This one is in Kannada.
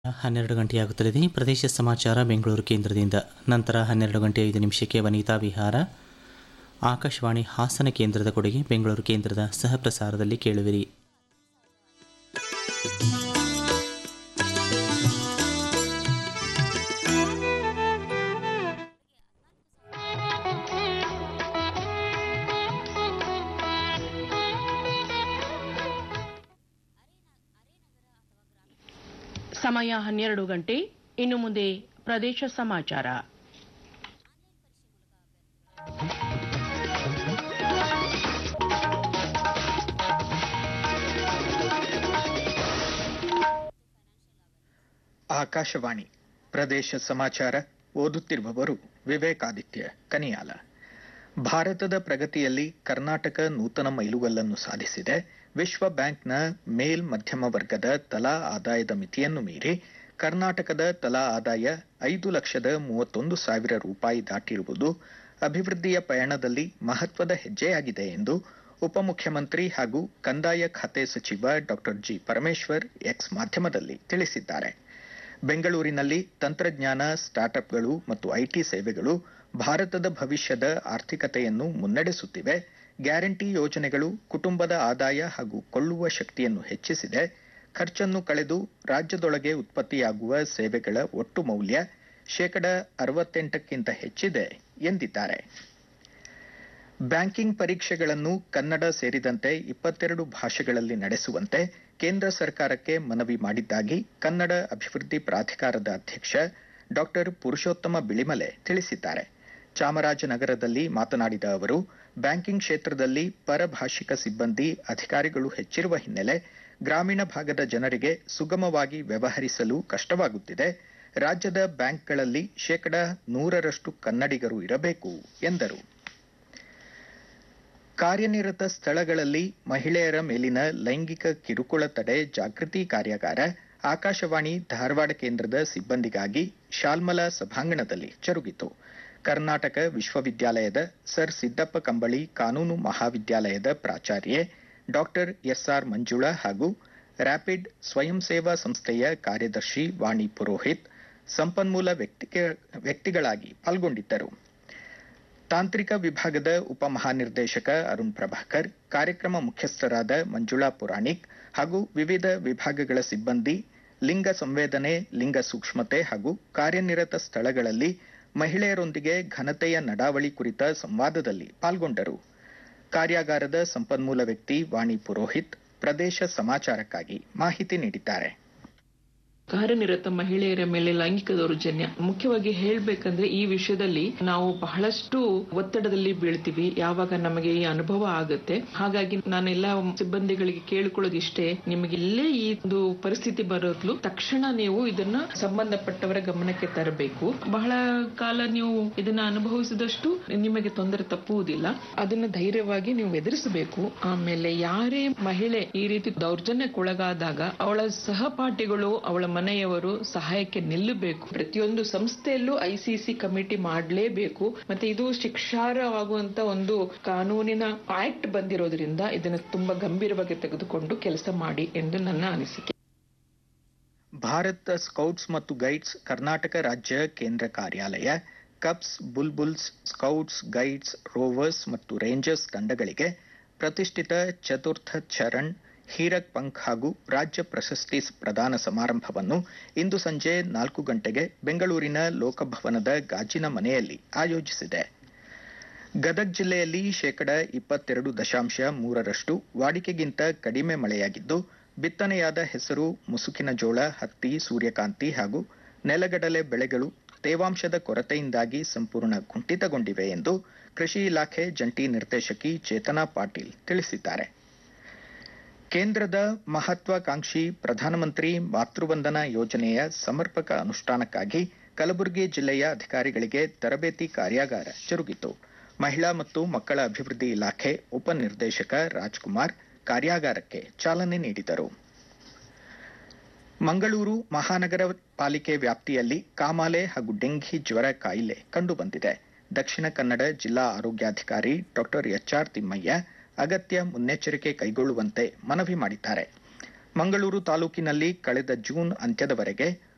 ಹನ್ನೆರಡು ಗಂಟೆಯಾಗುತ್ತಲಿದೆ ಪ್ರದೇಶ ಸಮಾಚಾರ ಬೆಂಗಳೂರು ಕೇಂದ್ರದಿಂದ ನಂತರ ಹನ್ನೆರಡು ಗಂಟೆ ಐದು ನಿಮಿಷಕ್ಕೆ ವನಿತಾ ವಿಹಾರ ಆಕಾಶವಾಣಿ ಹಾಸನ ಕೇಂದ್ರದ ಕೊಡುಗೆ ಬೆಂಗಳೂರು ಕೇಂದ್ರದ ಸಹ ಪ್ರಸಾರದಲ್ಲಿ ಕೇಳುವಿರಿ ಸಮಯ ಹನ್ನೆರಡು ಗಂಟೆ ಇನ್ನು ಮುಂದೆ ಪ್ರದೇಶ ಸಮಾಚಾರ ಆಕಾಶವಾಣಿ ಪ್ರದೇಶ ಸಮಾಚಾರ ಓದುತ್ತಿರುವವರು ವಿವೇಕಾದಿತ್ಯ ಕನಿಯಾಲ ಭಾರತದ ಪ್ರಗತಿಯಲ್ಲಿ ಕರ್ನಾಟಕ ನೂತನ ಮೈಲುಗಲ್ಲನ್ನು ಸಾಧಿಸಿದೆ ವಿಶ್ವ ಬ್ಯಾಂಕ್ನ ಮೇಲ್ ಮಧ್ಯಮ ವರ್ಗದ ತಲಾ ಆದಾಯದ ಮಿತಿಯನ್ನು ಮೀರಿ ಕರ್ನಾಟಕದ ತಲಾ ಆದಾಯ ಐದು ಲಕ್ಷದ ಮೂವತ್ತೊಂದು ಸಾವಿರ ರೂಪಾಯಿ ದಾಟಿರುವುದು ಅಭಿವೃದ್ಧಿಯ ಪಯಣದಲ್ಲಿ ಮಹತ್ವದ ಹೆಜ್ಜೆಯಾಗಿದೆ ಎಂದು ಉಪಮುಖ್ಯಮಂತ್ರಿ ಹಾಗೂ ಕಂದಾಯ ಖಾತೆ ಸಚಿವ ಡಾಕ್ಟರ್ ಜಿ ಪರಮೇಶ್ವರ್ ಎಕ್ಸ್ ಮಾಧ್ಯಮದಲ್ಲಿ ತಿಳಿಸಿದ್ದಾರೆ ಬೆಂಗಳೂರಿನಲ್ಲಿ ತಂತ್ರಜ್ಞಾನ ಸ್ಟಾರ್ಟ್ಅಪ್ಗಳು ಮತ್ತು ಐಟಿ ಸೇವೆಗಳು ಭಾರತದ ಭವಿಷ್ಯದ ಆರ್ಥಿಕತೆಯನ್ನು ಮುನ್ನಡೆಸುತ್ತಿವೆ ಗ್ಯಾರಂಟಿ ಯೋಜನೆಗಳು ಕುಟುಂಬದ ಆದಾಯ ಹಾಗೂ ಕೊಳ್ಳುವ ಶಕ್ತಿಯನ್ನು ಹೆಚ್ಚಿಸಿದೆ ಖರ್ಚನ್ನು ಕಳೆದು ರಾಜ್ಯದೊಳಗೆ ಉತ್ಪತ್ತಿಯಾಗುವ ಸೇವೆಗಳ ಒಟ್ಟು ಮೌಲ್ಯ ಶೇಕಡ ಅರವತ್ತೆಂಟಕ್ಕಿಂತ ಹೆಚ್ಚಿದೆ ಎಂದಿದ್ದಾರೆ ಬ್ಯಾಂಕಿಂಗ್ ಪರೀಕ್ಷೆಗಳನ್ನು ಕನ್ನಡ ಸೇರಿದಂತೆ ಇಪ್ಪತ್ತೆರಡು ಭಾಷೆಗಳಲ್ಲಿ ನಡೆಸುವಂತೆ ಕೇಂದ್ರ ಸರ್ಕಾರಕ್ಕೆ ಮನವಿ ಮಾಡಿದ್ದಾಗಿ ಕನ್ನಡ ಅಭಿವೃದ್ಧಿ ಪ್ರಾಧಿಕಾರದ ಅಧ್ಯಕ್ಷ ಡಾಕ್ಟರ್ ಪುರುಷೋತ್ತಮ ಬಿಳಿಮಲೆ ತಿಳಿಸಿದ್ದಾರೆ ಚಾಮರಾಜನಗರದಲ್ಲಿ ಮಾತನಾಡಿದ ಅವರು ಬ್ಯಾಂಕಿಂಗ್ ಕ್ಷೇತ್ರದಲ್ಲಿ ಪರಭಾಷಿಕ ಸಿಬ್ಬಂದಿ ಅಧಿಕಾರಿಗಳು ಹೆಚ್ಚಿರುವ ಹಿನ್ನೆಲೆ ಗ್ರಾಮೀಣ ಭಾಗದ ಜನರಿಗೆ ಸುಗಮವಾಗಿ ವ್ಯವಹರಿಸಲು ಕಷ್ಟವಾಗುತ್ತಿದೆ ರಾಜ್ಯದ ಬ್ಯಾಂಕ್ಗಳಲ್ಲಿ ಶೇಕಡ ನೂರರಷ್ಟು ಕನ್ನಡಿಗರು ಇರಬೇಕು ಎಂದರು ಕಾರ್ಯನಿರತ ಸ್ಥಳಗಳಲ್ಲಿ ಮಹಿಳೆಯರ ಮೇಲಿನ ಲೈಂಗಿಕ ಕಿರುಕುಳ ತಡೆ ಜಾಗೃತಿ ಕಾರ್ಯಾಗಾರ ಆಕಾಶವಾಣಿ ಧಾರವಾಡ ಕೇಂದ್ರದ ಸಿಬ್ಬಂದಿಗಾಗಿ ಶಾಲ್ಮಲಾ ಸಭಾಂಗಣದಲ್ಲಿ ಜರುಗಿತು ಕರ್ನಾಟಕ ವಿಶ್ವವಿದ್ಯಾಲಯದ ಸರ್ ಸಿದ್ದಪ್ಪ ಕಂಬಳಿ ಕಾನೂನು ಮಹಾವಿದ್ಯಾಲಯದ ಪ್ರಾಚಾರ್ಯೆ ಡಾಕ್ಟರ್ ಎಸ್ಆರ್ ಮಂಜುಳಾ ಹಾಗೂ ರ್ಯಾಪಿಡ್ ಸ್ವಯಂ ಸೇವಾ ಸಂಸ್ಥೆಯ ಕಾರ್ಯದರ್ಶಿ ವಾಣಿ ಪುರೋಹಿತ್ ಸಂಪನ್ಮೂಲ ವ್ಯಕ್ತಿಗಳಾಗಿ ಪಾಲ್ಗೊಂಡಿದ್ದರು ತಾಂತ್ರಿಕ ವಿಭಾಗದ ಉಪಮಹಾನಿರ್ದೇಶಕ ಅರುಣ್ ಪ್ರಭಾಕರ್ ಕಾರ್ಯಕ್ರಮ ಮುಖ್ಯಸ್ಥರಾದ ಮಂಜುಳಾ ಪುರಾಣಿಕ್ ಹಾಗೂ ವಿವಿಧ ವಿಭಾಗಗಳ ಸಿಬ್ಬಂದಿ ಲಿಂಗ ಸಂವೇದನೆ ಲಿಂಗ ಸೂಕ್ಷ್ಮತೆ ಹಾಗೂ ಕಾರ್ಯನಿರತ ಸ್ಥಳಗಳಲ್ಲಿ ಮಹಿಳೆಯರೊಂದಿಗೆ ಘನತೆಯ ನಡಾವಳಿ ಕುರಿತ ಸಂವಾದದಲ್ಲಿ ಪಾಲ್ಗೊಂಡರು ಕಾರ್ಯಾಗಾರದ ಸಂಪನ್ಮೂಲ ವ್ಯಕ್ತಿ ವಾಣಿ ಪುರೋಹಿತ್ ಪ್ರದೇಶ ಸಮಾಚಾರಕ್ಕಾಗಿ ಮಾಹಿತಿ ನೀಡಿದ್ದಾರೆ ಕಾರ್ಯನಿರತ ಮಹಿಳೆಯರ ಮೇಲೆ ಲೈಂಗಿಕ ದೌರ್ಜನ್ಯ ಮುಖ್ಯವಾಗಿ ಹೇಳ್ಬೇಕಂದ್ರೆ ಈ ವಿಷಯದಲ್ಲಿ ನಾವು ಬಹಳಷ್ಟು ಒತ್ತಡದಲ್ಲಿ ಬೀಳ್ತೀವಿ ಯಾವಾಗ ನಮಗೆ ಈ ಅನುಭವ ಆಗುತ್ತೆ ಹಾಗಾಗಿ ನಾನೆಲ್ಲ ಸಿಬ್ಬಂದಿಗಳಿಗೆ ಕೇಳಿಕೊಳ್ಳೋದಿಷ್ಟೇ ನಿಮಗೆ ಇಲ್ಲೇ ಈ ಒಂದು ಪರಿಸ್ಥಿತಿ ಬರೋದ್ಲು ತಕ್ಷಣ ನೀವು ಇದನ್ನ ಸಂಬಂಧಪಟ್ಟವರ ಗಮನಕ್ಕೆ ತರಬೇಕು ಬಹಳ ಕಾಲ ನೀವು ಇದನ್ನ ಅನುಭವಿಸಿದಷ್ಟು ನಿಮಗೆ ತೊಂದರೆ ತಪ್ಪುವುದಿಲ್ಲ ಅದನ್ನ ಧೈರ್ಯವಾಗಿ ನೀವು ಎದುರಿಸಬೇಕು ಆಮೇಲೆ ಯಾರೇ ಮಹಿಳೆ ಈ ರೀತಿ ದೌರ್ಜನ್ಯಕ್ಕೊಳಗಾದಾಗ ಅವಳ ಸಹಪಾಠಿಗಳು ಅವಳ ಮನೆಯವರು ಸಹಾಯಕ್ಕೆ ನಿಲ್ಲಬೇಕು ಪ್ರತಿಯೊಂದು ಸಂಸ್ಥೆಯಲ್ಲೂ ಐಸಿಸಿ ಕಮಿಟಿ ಮಾಡಲೇಬೇಕು ಮತ್ತೆ ಇದು ಶಿಕ್ಷಾರ್ಹವಾಗುವಂತ ಒಂದು ಕಾನೂನಿನ ಆಕ್ಟ್ ಬಂದಿರೋದ್ರಿಂದ ಇದನ್ನು ತುಂಬಾ ಗಂಭೀರವಾಗಿ ತೆಗೆದುಕೊಂಡು ಕೆಲಸ ಮಾಡಿ ಎಂದು ನನ್ನ ಅನಿಸಿಕೆ ಭಾರತ ಸ್ಕೌಟ್ಸ್ ಮತ್ತು ಗೈಡ್ಸ್ ಕರ್ನಾಟಕ ರಾಜ್ಯ ಕೇಂದ್ರ ಕಾರ್ಯಾಲಯ cubs bulbuls scouts guides rovers ಮತ್ತು ರೇಂಜರ್ಸ್ ತಂಡಗಳಿಗೆ ಪ್ರತಿಷ್ಠಿತ ಚತುರ್ಥ ಚರಣ್ ಹೀರಕ್ ಪಂಖ್ ಹಾಗೂ ರಾಜ್ಯ ಪ್ರಶಸ್ತಿ ಪ್ರದಾನ ಸಮಾರಂಭವನ್ನು ಇಂದು ಸಂಜೆ ನಾಲ್ಕು ಗಂಟೆಗೆ ಬೆಂಗಳೂರಿನ ಲೋಕಭವನದ ಗಾಜಿನ ಮನೆಯಲ್ಲಿ ಆಯೋಜಿಸಿದೆ ಗದಗ್ ಜಿಲ್ಲೆಯಲ್ಲಿ ಶೇಕಡ ಇಪ್ಪತ್ತೆರಡು ದಶಾಂಶ ಮೂರರಷ್ಟು ವಾಡಿಕೆಗಿಂತ ಕಡಿಮೆ ಮಳೆಯಾಗಿದ್ದು ಬಿತ್ತನೆಯಾದ ಹೆಸರು ಮುಸುಕಿನ ಜೋಳ ಹತ್ತಿ ಸೂರ್ಯಕಾಂತಿ ಹಾಗೂ ನೆಲಗಡಲೆ ಬೆಳೆಗಳು ತೇವಾಂಶದ ಕೊರತೆಯಿಂದಾಗಿ ಸಂಪೂರ್ಣ ಕುಂಠಿತಗೊಂಡಿವೆ ಎಂದು ಕೃಷಿ ಇಲಾಖೆ ಜಂಟಿ ನಿರ್ದೇಶಕಿ ಚೇತನಾ ಪಾಟೀಲ್ ತಿಳಿಸಿದ್ದಾರೆ ಕೇಂದ್ರದ ಮಹತ್ವಾಕಾಂಕ್ಷಿ ಪ್ರಧಾನಮಂತ್ರಿ ಮಾತೃವಂದನಾ ಯೋಜನೆಯ ಸಮರ್ಪಕ ಅನುಷ್ಠಾನಕ್ಕಾಗಿ ಕಲಬುರಗಿ ಜಿಲ್ಲೆಯ ಅಧಿಕಾರಿಗಳಿಗೆ ತರಬೇತಿ ಕಾರ್ಯಾಗಾರ ಜರುಗಿತು ಮಹಿಳಾ ಮತ್ತು ಮಕ್ಕಳ ಅಭಿವೃದ್ಧಿ ಇಲಾಖೆ ಉಪನಿರ್ದೇಶಕ ರಾಜ್ಕುಮಾರ್ ಕಾರ್ಯಾಗಾರಕ್ಕೆ ಚಾಲನೆ ನೀಡಿದರು ಮಂಗಳೂರು ಮಹಾನಗರ ಪಾಲಿಕೆ ವ್ಯಾಪ್ತಿಯಲ್ಲಿ ಕಾಮಾಲೆ ಹಾಗೂ ಡೆಂಘಿ ಜ್ವರ ಕಾಯಿಲೆ ಕಂಡುಬಂದಿದೆ ದಕ್ಷಿಣ ಕನ್ನಡ ಜಿಲ್ಲಾ ಆರೋಗ್ಯಾಧಿಕಾರಿ ಡಾಕ್ಟರ್ ಎಚ್ಆರ್ ತಿಮ್ಮಯ್ಯ ಅಗತ್ಯ ಮುನ್ನೆಚ್ಚರಿಕೆ ಕೈಗೊಳ್ಳುವಂತೆ ಮನವಿ ಮಾಡಿದ್ದಾರೆ ಮಂಗಳೂರು ತಾಲೂಕಿನಲ್ಲಿ ಕಳೆದ ಜೂನ್ ಅಂತ್ಯದವರೆಗೆ